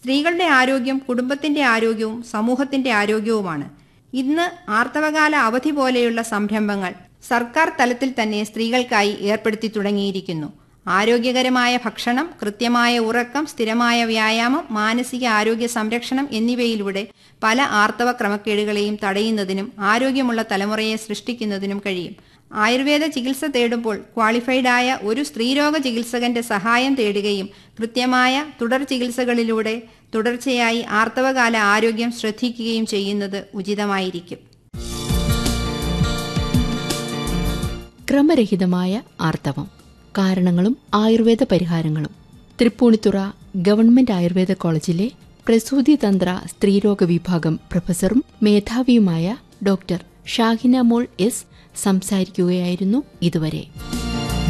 സ്ത്രീകളുടെ ആരോഗ്യം കുടുംബത്തിന്റെ ആരോഗ്യവും സമൂഹത്തിന്റെ ആരോഗ്യവുമാണ് ഇന്ന് ആർത്തവകാല അവധി പോലെയുള്ള സംരംഭങ്ങൾ സർക്കാർ തലത്തിൽ തന്നെ സ്ത്രീകൾക്കായി ഏർപ്പെടുത്തി തുടങ്ങിയിരിക്കുന്നു ആരോഗ്യകരമായ ഭക്ഷണം കൃത്യമായ ഉറക്കം സ്ഥിരമായ വ്യായാമം മാനസിക ആരോഗ്യ സംരക്ഷണം എന്നിവയിലൂടെ പല ആർത്തവ ക്രമക്കേടുകളെയും തടയുന്നതിനും ആരോഗ്യമുള്ള തലമുറയെ സൃഷ്ടിക്കുന്നതിനും കഴിയും ആയുർവേദ ചികിത്സ തേടുമ്പോൾ ക്വാളിഫൈഡായ ഒരു സ്ത്രീരോഗ ചികിത്സകന്റെ സഹായം തേടുകയും കൃത്യമായ തുടർ ചികിത്സകളിലൂടെ തുടർച്ചയായി ആർത്തവകാല ആരോഗ്യം ശ്രദ്ധിക്കുകയും ചെയ്യുന്നത് ഉചിതമായിരിക്കും ക്രമരഹിതമായ ആർത്തവം കാരണങ്ങളും ആയുർവേദ പരിഹാരങ്ങളും തൃപ്പൂണിത്തുറ ഗവൺമെന്റ് ആയുർവേദ കോളേജിലെ പ്രസൂതി തന്ത്ര സ്ത്രീരോഗ വിഭാഗം പ്രൊഫസറും മേധാവിയുമായ ഡോക്ടർ ഷാഹിന മോൾ എസ് സംസാരിക്കുകയായിരുന്നു ഇതുവരെ